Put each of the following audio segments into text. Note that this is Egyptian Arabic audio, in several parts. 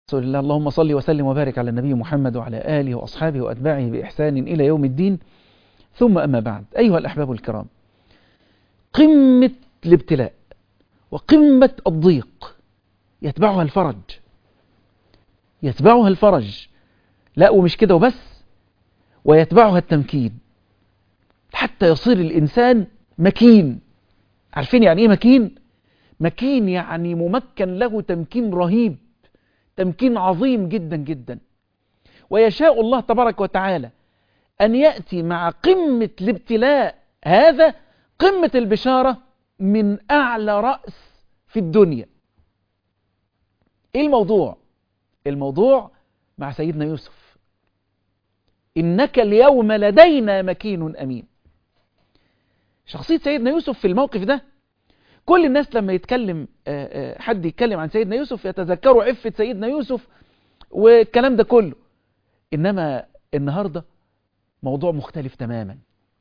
رسول الله اللهم صل وسلم وبارك على النبي محمد وعلى آله وأصحابه وأتباعه بإحسان إلى يوم الدين ثم أما بعد أيها الأحباب الكرام قمة الابتلاء وقمة الضيق يتبعها الفرج يتبعها الفرج لا ومش كده وبس ويتبعها التمكين حتى يصير الإنسان مكين عارفين يعني إيه مكين؟ مكين يعني ممكن له تمكين رهيب تمكين عظيم جدا جدا ويشاء الله تبارك وتعالى أن يأتي مع قمة الابتلاء هذا قمة البشارة من أعلى رأس في الدنيا إيه الموضوع؟ الموضوع مع سيدنا يوسف إنك اليوم لدينا مكين أمين شخصية سيدنا يوسف في الموقف ده كل الناس لما يتكلم حد يتكلم عن سيدنا يوسف يتذكروا عفة سيدنا يوسف والكلام ده كله إنما النهاردة موضوع مختلف تماما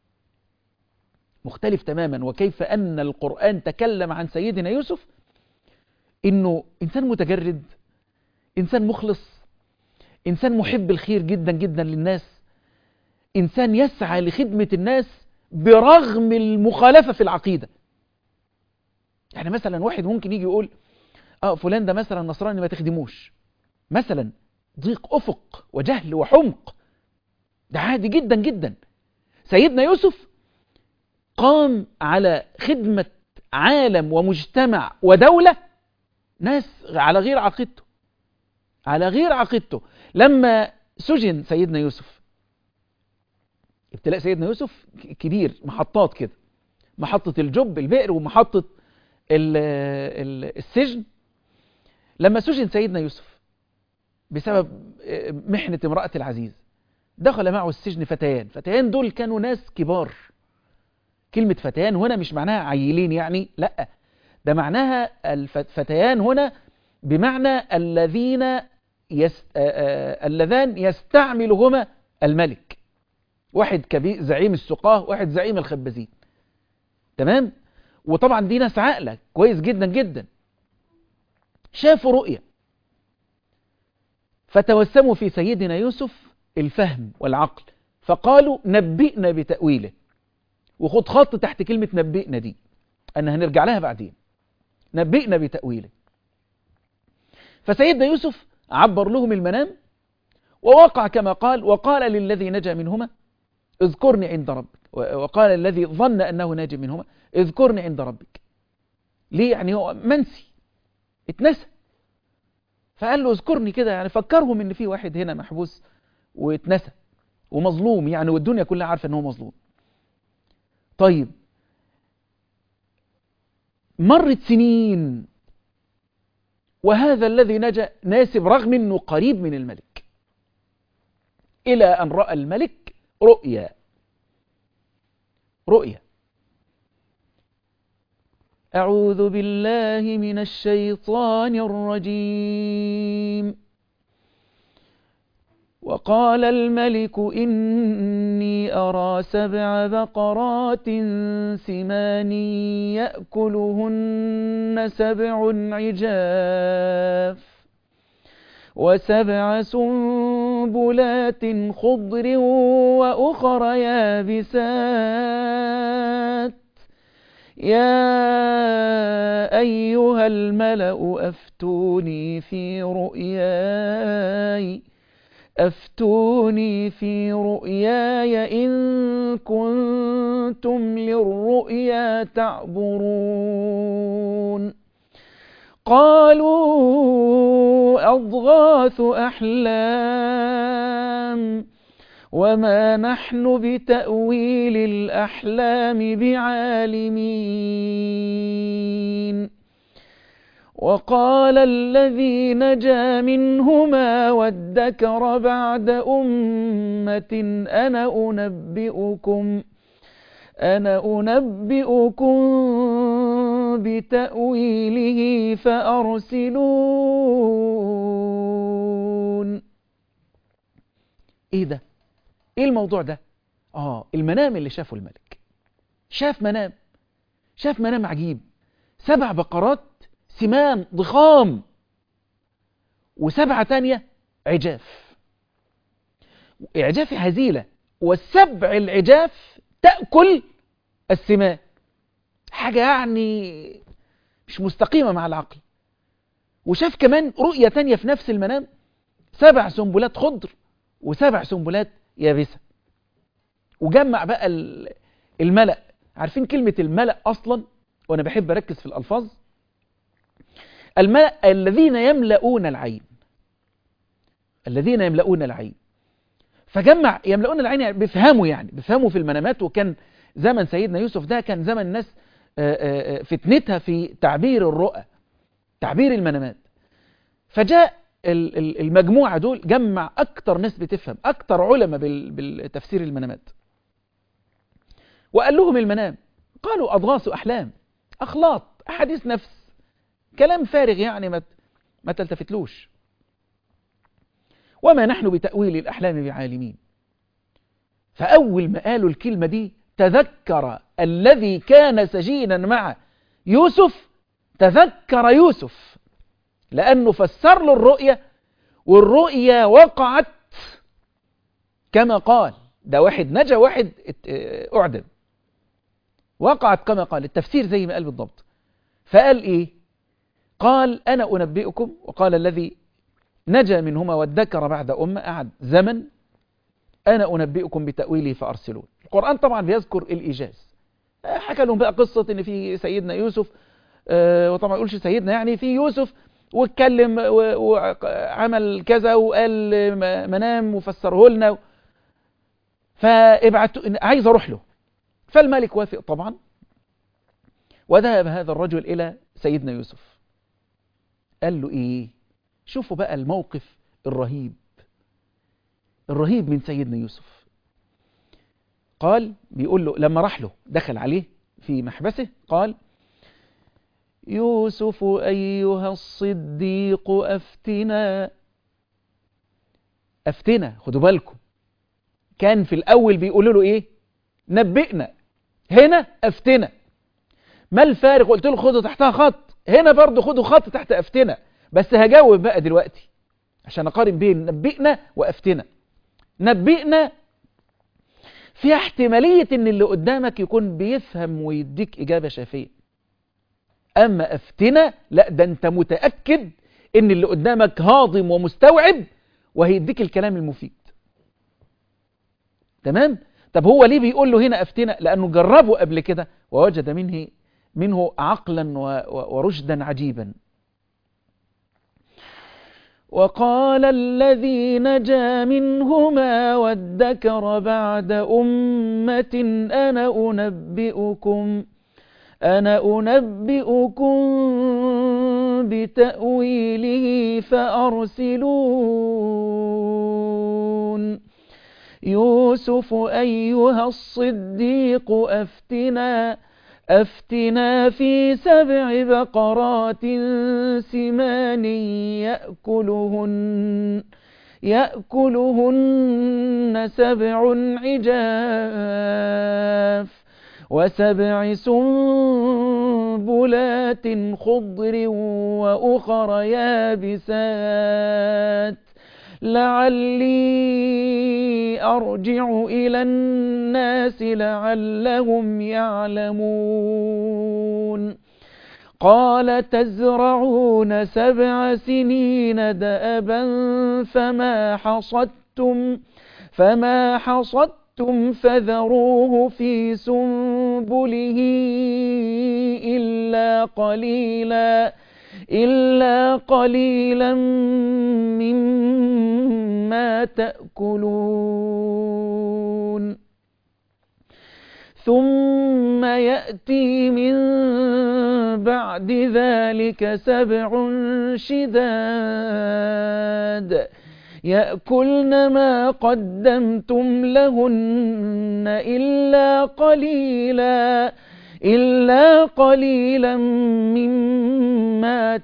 مختلف تماما وكيف أن القرآن تكلم عن سيدنا يوسف إنه إنسان متجرد إنسان مخلص إنسان محب الخير جدا جدا للناس إنسان يسعى لخدمة الناس برغم المخالفة في العقيدة يعني مثلا واحد ممكن يجي يقول اه فلان ده مثلا نصراني ما تخدموش مثلا ضيق افق وجهل وحمق ده عادي جدا جدا سيدنا يوسف قام على خدمة عالم ومجتمع ودولة ناس على غير عقيدته على غير عقيدته لما سجن سيدنا يوسف ابتلاء سيدنا يوسف كبير محطات كده محطة الجب البئر ومحطة السجن لما سجن سيدنا يوسف بسبب محنة امرأة العزيز دخل معه السجن فتيان فتيان دول كانوا ناس كبار كلمة فتيان هنا مش معناها عيلين يعني لا ده معناها الفتيان هنا بمعنى الذين يس... اللذان يستعملهما الملك واحد كبير زعيم السقاه واحد زعيم الخبازين تمام وطبعا دي ناس عاقله كويس جدا جدا شافوا رؤية فتوسموا في سيدنا يوسف الفهم والعقل فقالوا نبئنا بتأويله وخد خط تحت كلمة نبئنا دي أن هنرجع لها بعدين نبئنا بتأويله فسيدنا يوسف عبر لهم المنام ووقع كما قال وقال للذي نجا منهما اذكرني عند ربك وقال الذي ظن أنه ناجي منهما اذكرني عند ربك ليه يعني هو منسي اتنسى فقال له اذكرني كده يعني فكرهم ان في واحد هنا محبوس واتنسى ومظلوم يعني والدنيا كلها عارفه ان هو مظلوم طيب مرت سنين وهذا الذي نجا ناسب رغم انه قريب من الملك الى ان راى الملك رؤيا رؤيا أعوذ بالله من الشيطان الرجيم وقال الملك إني أرى سبع بقرات سمان يأكلهن سبع عجاف وسبع سنبلات خضر وأخر يابسات يا أيها الملأ أفتوني في رؤياي أفتوني في رؤياي إن كنتم للرؤيا تعبرون قالوا أضغاث أحلام وما نحن بتأويل الأحلام بعالمين وقال الذي نجا منهما وادكر بعد أمة أنا أنبئكم أنا أنبئكم بتأويله فأرسلون إيه ده؟ إيه الموضوع ده؟ آه المنام اللي شافه الملك شاف منام شاف منام عجيب سبع بقرات سمان ضخام وسبعة تانية عجاف إعجاف هزيلة والسبع العجاف تأكل السمان حاجة يعني مش مستقيمة مع العقل وشاف كمان رؤية تانية في نفس المنام سبع سنبلات خضر وسبع سنبلات يابسة وجمع بقى الملأ عارفين كلمة الملأ أصلا وأنا بحب أركز في الألفاظ الملأ الذين يملؤون العين الذين يملؤون العين فجمع يملؤون العين يعني بيفهموا يعني بيفهموا في المنامات وكان زمن سيدنا يوسف ده كان زمن الناس فتنتها في تعبير الرؤى تعبير المنامات فجاء المجموعة دول جمع أكتر ناس بتفهم أكتر علماء بالتفسير المنامات وقال لهم المنام قالوا أضغاث أحلام أخلاط أحاديث نفس كلام فارغ يعني ما ما تلتفتلوش وما نحن بتأويل الأحلام بعالمين فأول ما قالوا الكلمة دي تذكر الذي كان سجينا مع يوسف تذكر يوسف لأنه فسر له الرؤية والرؤية وقعت كما قال ده واحد نجا واحد أعدم وقعت كما قال التفسير زي ما قال بالضبط فقال إيه قال أنا أنبئكم وقال الذي نجا منهما وادكر بعد أمة قعد زمن أنا أنبئكم بتأويله فأرسلون القرآن طبعا بيذكر الإيجاز حكى لهم بقى قصة إن في سيدنا يوسف وطبعا ما يقولش سيدنا يعني في يوسف واتكلم وعمل كذا وقال منام وفسره لنا فابعتوا عايز اروح له فالملك وافق طبعا وذهب هذا الرجل الى سيدنا يوسف قال له ايه شوفوا بقى الموقف الرهيب الرهيب من سيدنا يوسف قال بيقول له لما راح له دخل عليه في محبسه قال يوسف أيها الصديق أفتنا أفتنا خدوا بالكم كان في الأول بيقولوا له إيه نبئنا هنا أفتنا ما الفارق قلت له خدوا تحتها خط هنا برضو خدوا خط تحت أفتنا بس هجاوب بقى دلوقتي عشان أقارن بين نبئنا وأفتنا نبئنا في احتمالية ان اللي قدامك يكون بيفهم ويديك إجابة شافية أما أفتنا لا ده أنت متأكد إن اللي قدامك هاضم ومستوعب وهيديك الكلام المفيد تمام؟ طب هو ليه بيقول له هنا أفتنا؟ لأنه جربه قبل كده ووجد منه منه عقلا ورشدا عجيبا وقال الذي نجا منهما وادكر بعد أمة أنا أنبئكم أنا أنبئكم بتأويله فأرسلون يوسف أيها الصديق أفتنا أفتنا في سبع بقرات سمان يأكلهن يأكلهن سبع عجاف وسبع سنبلات خضر وأخر يابسات لعلي أرجع إلى الناس لعلهم يعلمون قال تزرعون سبع سنين دأبا فما حصدتم فما حصدتم فذروه في سنبله إلا قليلا إلا قليلا مما تأكلون ثم يأتي من بعد ذلك سبع شداد يأكلن ما قدمتم لهن إلا قليلا إلا قليلا مما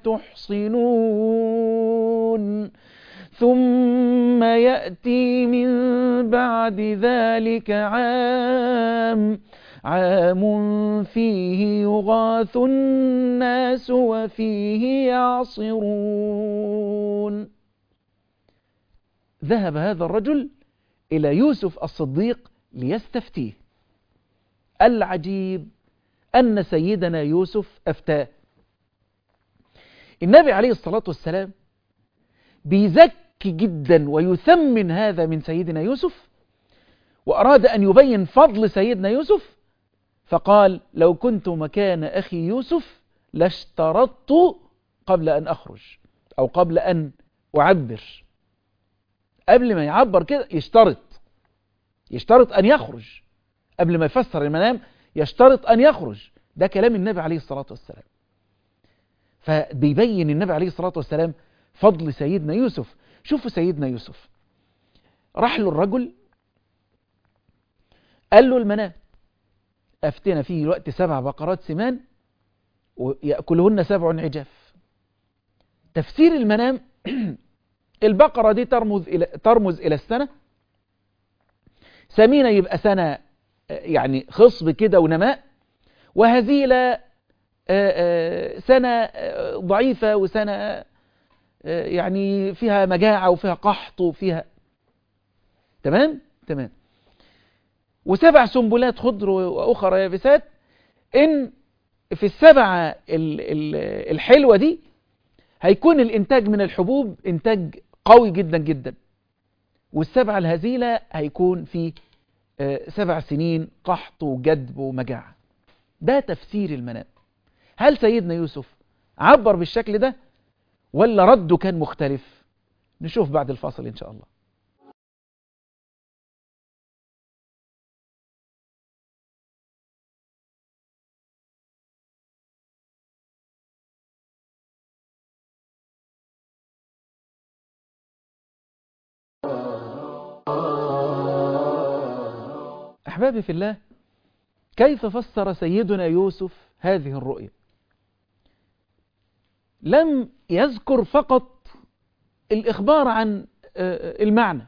تحصنون ثم يأتي من بعد ذلك عام عام فيه يغاث الناس وفيه يعصرون ذهب هذا الرجل إلى يوسف الصديق ليستفتيه العجيب أن سيدنا يوسف أفتاه النبي عليه الصلاة والسلام بيزكي جدا ويثمن هذا من سيدنا يوسف وأراد أن يبين فضل سيدنا يوسف فقال لو كنت مكان أخي يوسف لاشترطت قبل أن أخرج أو قبل أن أعبر قبل ما يعبر كده يشترط يشترط أن يخرج قبل ما يفسر المنام يشترط أن يخرج ده كلام النبي عليه الصلاة والسلام فبيبين النبي عليه الصلاة والسلام فضل سيدنا يوسف شوفوا سيدنا يوسف راح له الرجل قال له المنام أفتنا فيه الوقت سبع بقرات سمان ويأكلهن سبع عجاف تفسير المنام البقرة دي ترمز إلى, ترمز إلى السنة سمينة يبقى سنة يعني خصب كده ونماء وهزيلة سنة ضعيفة وسنة يعني فيها مجاعة وفيها قحط وفيها تمام تمام وسبع سنبلات خضر وأخرى يابسات إن في السبعة الحلوة دي هيكون الإنتاج من الحبوب إنتاج قوي جدا جدا والسبعة الهزيلة هيكون في سبع سنين قحط وجدب ومجاعة ده تفسير المنام هل سيدنا يوسف عبر بالشكل ده ولا رده كان مختلف نشوف بعد الفاصل إن شاء الله أحبابي في الله كيف فسر سيدنا يوسف هذه الرؤيا لم يذكر فقط الإخبار عن المعنى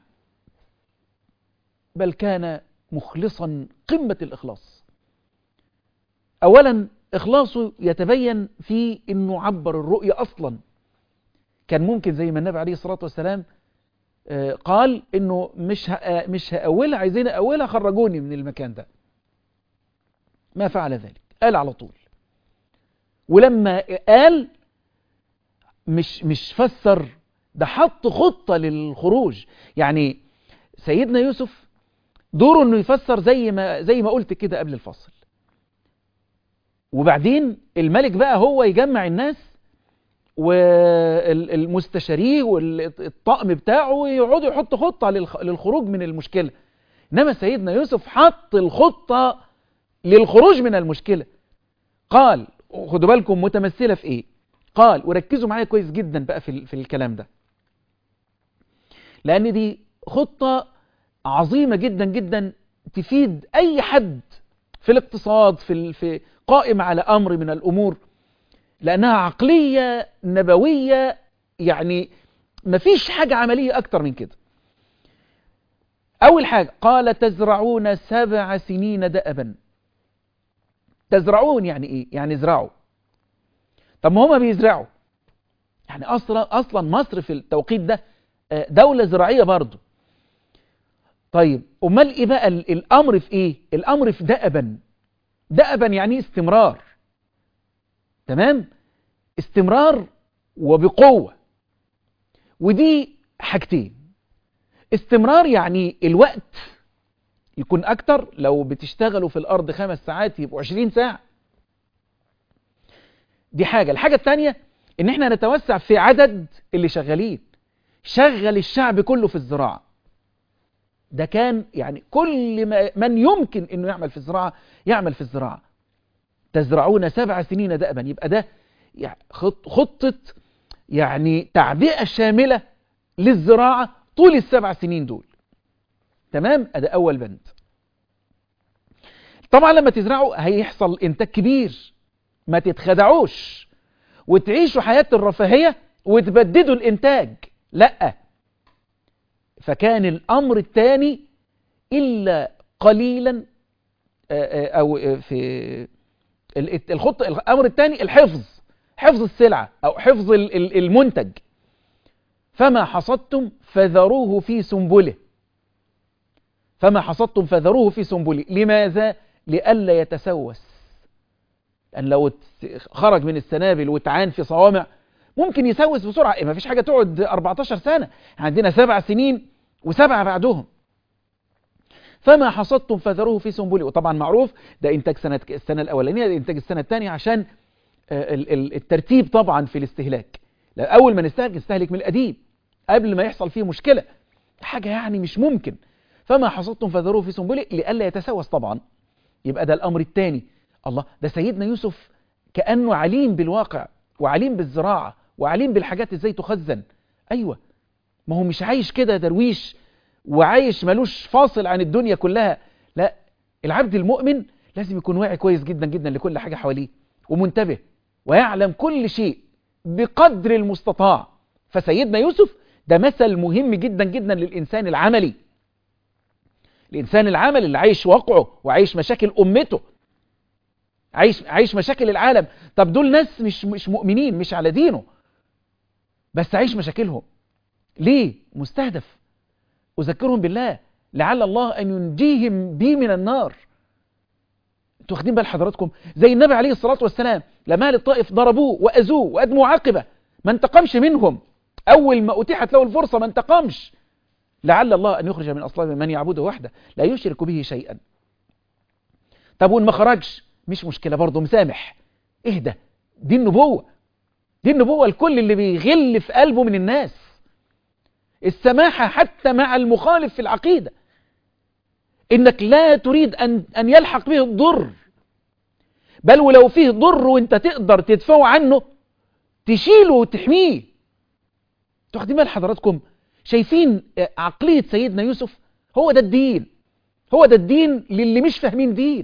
بل كان مخلصا قمة الإخلاص أولا إخلاصه يتبين في أنه عبر الرؤيا أصلا كان ممكن زي ما النبي عليه الصلاة والسلام قال انه مش مش هأولها عايزين أولها خرجوني من المكان ده ما فعل ذلك قال على طول ولما قال مش مش فسر ده حط خطة للخروج يعني سيدنا يوسف دوره انه يفسر زي ما زي ما قلت كده قبل الفصل وبعدين الملك بقى هو يجمع الناس والمستشاريه والطقم بتاعه ويقعدوا يحطوا خطة للخروج من المشكلة إنما سيدنا يوسف حط الخطة للخروج من المشكلة قال خدوا بالكم متمثلة في إيه قال وركزوا معايا كويس جدا بقى في, في الكلام ده لأن دي خطة عظيمة جدا جدا تفيد أي حد في الاقتصاد في, في قائم على أمر من الأمور لأنها عقلية نبوية يعني مفيش حاجة عملية أكتر من كده أول حاجة قال تزرعون سبع سنين دأبا تزرعون يعني إيه؟ يعني ازرعوا طب ما هما بيزرعوا يعني أصلا, أصلا مصر في التوقيت ده دولة زراعية برضو طيب أمال إيه بقى الأمر في إيه؟ الأمر في دأبا دأبا يعني استمرار تمام استمرار وبقوة ودي حاجتين استمرار يعني الوقت يكون أكتر لو بتشتغلوا في الأرض خمس ساعات يبقوا عشرين ساعة دي حاجة الحاجة التانية ان احنا نتوسع في عدد اللي شغالين شغل الشعب كله في الزراعة ده كان يعني كل ما من يمكن انه يعمل في الزراعة يعمل في الزراعة تزرعون سبع سنين دأبا يبقى ده خطة يعني تعبئة شاملة للزراعة طول السبع سنين دول تمام ده أول بند طبعا لما تزرعوا هيحصل إنتاج كبير ما تتخدعوش وتعيشوا حياة الرفاهية وتبددوا الإنتاج لا فكان الأمر الثاني إلا قليلا أو في الخطة الأمر الثاني الحفظ حفظ السلعة أو حفظ المنتج فما حصدتم فذروه في سنبله فما حصدتم فذروه في سنبله لماذا لئلا يتسوس لأن لو خرج من السنابل وتعان في صوامع ممكن يسوس بسرعة ما فيش حاجة تقعد 14 سنة عندنا سبع سنين وسبعة بعدهم فما حصدتم فذروه في سنبله وطبعا معروف ده إنتاج سنة السنة الأولانية ده إنتاج السنة الثانية عشان الترتيب طبعا في الاستهلاك أول ما نستهلك نستهلك من القديم قبل ما يحصل فيه مشكلة حاجة يعني مش ممكن فما حصدتم فذروه في سنبله لئلا يتسوس طبعا يبقى ده الأمر الثاني الله ده سيدنا يوسف كأنه عليم بالواقع وعليم بالزراعة وعليم بالحاجات ازاي تخزن أيوة ما هو مش عايش كده درويش وعايش ملوش فاصل عن الدنيا كلها لا العبد المؤمن لازم يكون واعي كويس جدا جدا لكل حاجة حواليه ومنتبه ويعلم كل شيء بقدر المستطاع فسيدنا يوسف ده مثل مهم جدا جدا للإنسان العملي الإنسان العملي اللي عايش واقعه وعايش مشاكل أمته عايش عايش مشاكل العالم طب دول ناس مش مش مؤمنين مش على دينه بس عايش مشاكلهم ليه مستهدف أذكرهم بالله لعل الله أن ينجيهم بي من النار انتوا واخدين بال حضراتكم زي النبي عليه الصلاة والسلام لما اهل الطائف ضربوه وأذوه وأدموا عاقبة ما انتقمش منهم أول ما أتيحت له الفرصة ما انتقمش لعل الله أن يخرج من أصلاب من يعبده وحده لا يشرك به شيئا طب وإن ما خرجش مش مشكلة برضه مسامح اهدى دي النبوة دي النبوة الكل اللي بيغل في قلبه من الناس السماحة حتى مع المخالف في العقيدة انك لا تريد ان, أن يلحق به الضر بل ولو فيه ضر وانت تقدر تدفعه عنه تشيله وتحميه تاخدين بال حضراتكم شايفين عقلية سيدنا يوسف هو ده الدين هو ده الدين للي مش فاهمين دين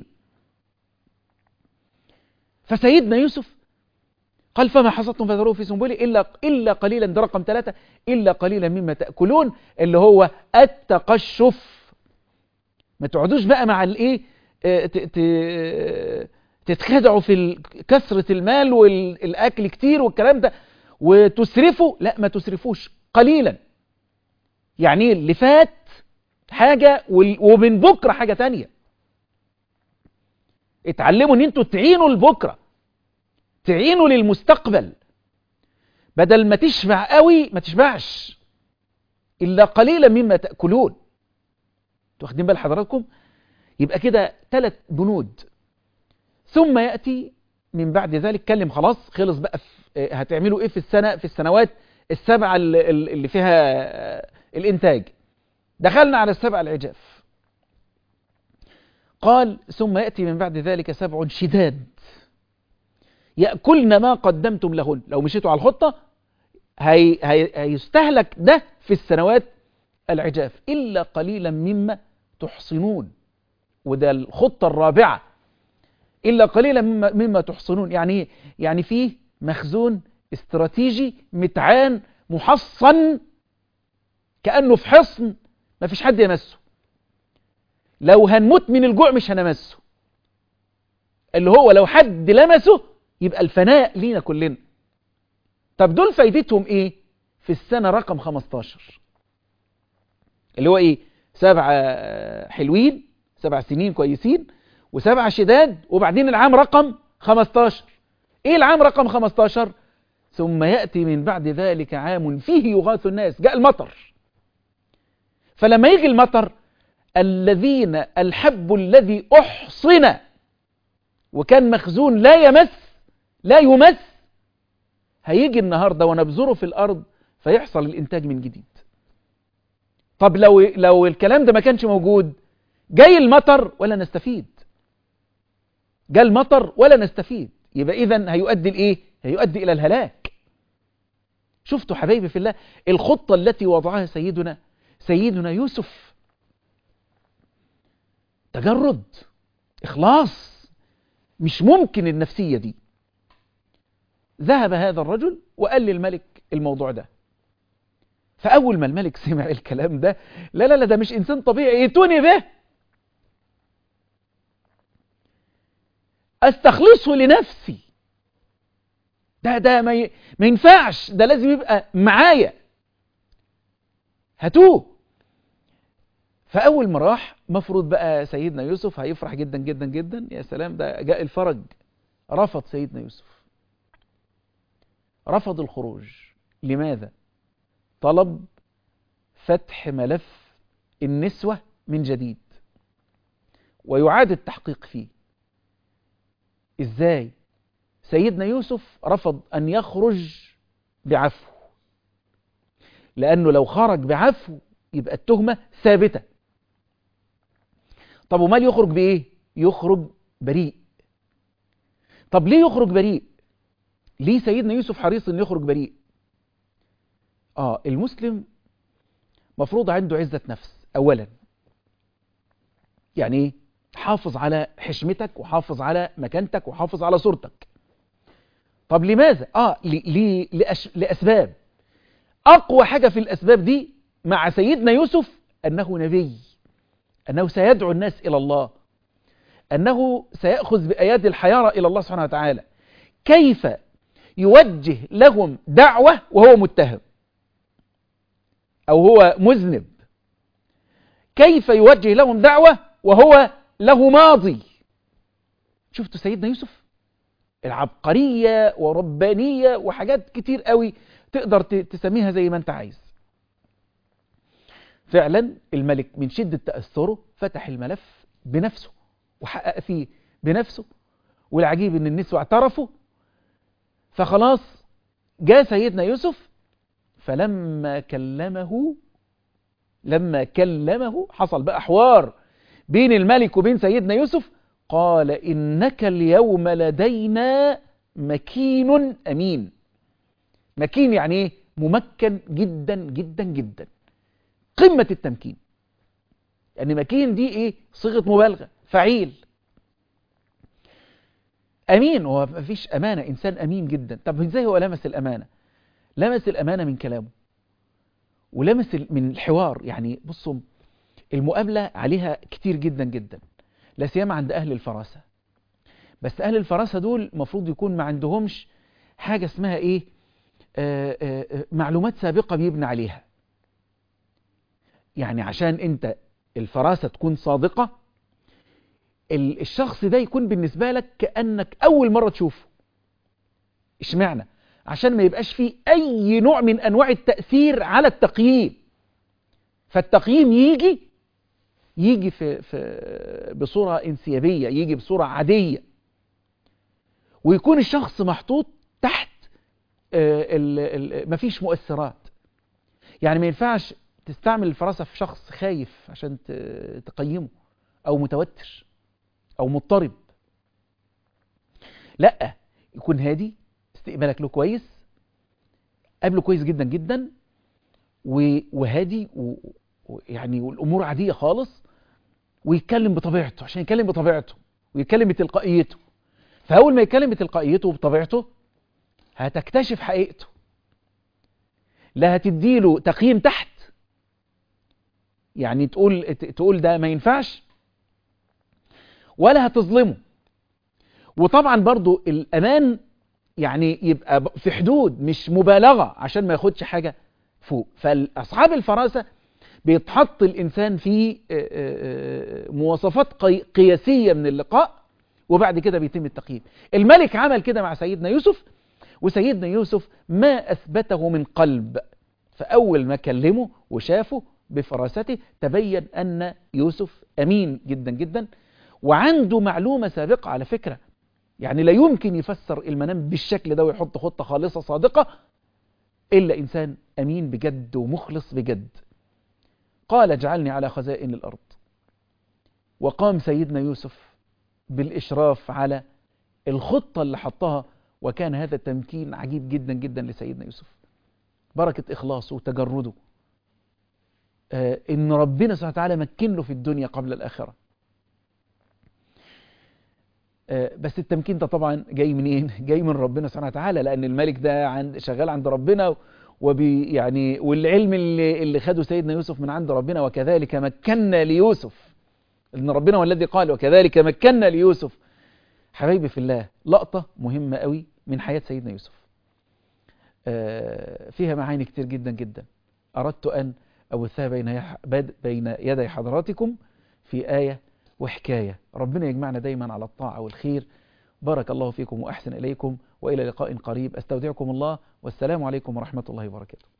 فسيدنا يوسف قال فما حصدتم فذروه في سنبله إلا, إلا قليلا ده رقم ثلاثة إلا قليلا مما تأكلون اللي هو التقشف ما تقعدوش بقى مع الايه تتخدعوا في كثرة المال والأكل كتير والكلام ده وتسرفوا لا ما تسرفوش قليلا يعني اللي فات حاجة ومن بكرة حاجة تانية اتعلموا ان انتوا تعينوا لبكرة تعينوا للمستقبل بدل ما تشبع قوي ما تشبعش إلا قليلا مما تأكلون واخدين بال حضراتكم يبقى كده ثلاث بنود ثم يأتي من بعد ذلك كلم خلاص خلص بقى في هتعملوا ايه في السنة في السنوات السبعة اللي فيها الانتاج دخلنا على السبع العجاف قال ثم يأتي من بعد ذلك سبع شداد يأكلن ما قدمتم لهن لو مشيتوا على الخطة هي هي هيستهلك ده في السنوات العجاف إلا قليلا مما تحصنون وده الخطة الرابعة إلا قليلا مما, مما تحصنون يعني يعني فيه مخزون استراتيجي متعان محصن كأنه في حصن ما فيش حد يمسه لو هنموت من الجوع مش هنمسه اللي هو لو حد لمسه يبقى الفناء لينا كلنا طب دول فايدتهم ايه في السنة رقم 15 اللي هو ايه سبعة حلوين سبع سنين كويسين وسبعة شداد وبعدين العام رقم 15 ايه العام رقم 15 ثم يأتي من بعد ذلك عام فيه يغاث الناس جاء المطر فلما يجي المطر الذين الحب الذي أحصن وكان مخزون لا يمس لا يمس هيجي النهاردة ونبذره في الأرض فيحصل الإنتاج من جديد طب لو, لو الكلام ده ما كانش موجود جاي المطر ولا نستفيد جاء المطر ولا نستفيد يبقى إذن هيؤدي الإيه هيؤدي إلى الهلاك شفتوا حبايبي في الله الخطة التي وضعها سيدنا سيدنا يوسف تجرد إخلاص مش ممكن النفسية دي ذهب هذا الرجل وقال للملك الموضوع ده فأول ما الملك سمع الكلام ده لا لا لا ده مش إنسان طبيعي ائتوني به أستخلصه لنفسي ده ده ما, ي... ما ينفعش ده لازم يبقى معايا هاتوه فأول ما راح مفروض بقى سيدنا يوسف هيفرح جدا جدا جدا يا سلام ده جاء الفرج رفض سيدنا يوسف رفض الخروج لماذا؟ طلب فتح ملف النسوة من جديد ويعاد التحقيق فيه ازاي سيدنا يوسف رفض ان يخرج بعفو لانه لو خرج بعفو يبقى التهمة ثابتة طب ومال يخرج بايه يخرج بريء طب ليه يخرج بريء ليه سيدنا يوسف حريص ان يخرج بريء اه المسلم مفروض عنده عزة نفس اولا يعني ايه حافظ على حشمتك وحافظ على مكانتك وحافظ على صورتك طب لماذا اه لي لأش... لاسباب اقوى حاجة في الاسباب دي مع سيدنا يوسف انه نبي انه سيدعو الناس الى الله انه سيأخذ بايادي الحيارى الى الله سبحانه وتعالى كيف يوجه لهم دعوة وهو متهم او هو مذنب كيف يوجه لهم دعوة وهو له ماضي شفتوا سيدنا يوسف العبقرية وربانية وحاجات كتير قوي تقدر تسميها زي ما انت عايز فعلا الملك من شدة تأثره فتح الملف بنفسه وحقق فيه بنفسه والعجيب ان النسوة اعترفوا فخلاص جاء سيدنا يوسف فلما كلمه لما كلمه حصل بقى حوار بين الملك وبين سيدنا يوسف قال إنك اليوم لدينا مكين أمين مكين يعني ايه ممكن جدا جدا جدا قمة التمكين يعني مكين دي ايه صيغة مبالغة فعيل أمين هو مفيش أمانة إنسان أمين جدا طب إزاي هو لمس الأمانة لمس الأمانة من كلامه ولمس من الحوار يعني بصوا المقابلة عليها كتير جدا جدا لا سيما عند أهل الفراسة بس أهل الفراسة دول مفروض يكون ما عندهمش حاجة اسمها إيه آآ آآ معلومات سابقة بيبنى عليها يعني عشان أنت الفراسة تكون صادقة الشخص ده يكون بالنسبة لك كأنك أول مرة تشوفه اشمعنى عشان ما يبقاش فيه أي نوع من أنواع التأثير على التقييم فالتقييم يجي يجي في, في بصورة انسيابية يجي بصورة عادية ويكون الشخص محطوط تحت ال ال مفيش مؤثرات يعني ما ينفعش تستعمل الفراسة في شخص خايف عشان تقيمه أو متوتر أو مضطرب لا يكون هادي استقبالك له كويس قابله كويس جدا جدا وهادي ويعني والأمور عادية خالص ويتكلم بطبيعته عشان يتكلم بطبيعته ويتكلم بتلقائيته فأول ما يتكلم بتلقائيته وبطبيعته هتكتشف حقيقته لا هتديله تقييم تحت يعني تقول تقول ده ما ينفعش ولا هتظلمه وطبعا برضو الأمان يعني يبقى في حدود مش مبالغة عشان ما ياخدش حاجة فوق فأصحاب الفراسة بيتحط الإنسان في مواصفات قياسية من اللقاء وبعد كده بيتم التقييم الملك عمل كده مع سيدنا يوسف وسيدنا يوسف ما أثبته من قلب فأول ما كلمه وشافه بفراسته تبين أن يوسف أمين جدا جدا وعنده معلومة سابقة على فكرة يعني لا يمكن يفسر المنام بالشكل ده ويحط خطة خالصة صادقة إلا إنسان أمين بجد ومخلص بجد قال اجعلني على خزائن الأرض وقام سيدنا يوسف بالإشراف على الخطة اللي حطها وكان هذا تمكين عجيب جدا جدا لسيدنا يوسف بركة إخلاصه وتجرده آه إن ربنا سبحانه وتعالى مكن له في الدنيا قبل الآخرة آه بس التمكين ده طبعا جاي منين؟ جاي من ربنا سبحانه وتعالى لأن الملك ده عند شغال عند ربنا وبي يعني والعلم اللي, اللي خده سيدنا يوسف من عند ربنا وكذلك مكنا ليوسف ان ربنا هو الذي قال وكذلك مكنا ليوسف حبايبي في الله لقطة مهمة قوي من حياة سيدنا يوسف فيها معاني كتير جدا جدا أردت أن أبثها بين يح- بد- بين يدي حضراتكم في آية وحكاية ربنا يجمعنا دايما على الطاعة والخير بارك الله فيكم وأحسن إليكم وإلى لقاء قريب أستودعكم الله والسلام عليكم ورحمة الله وبركاته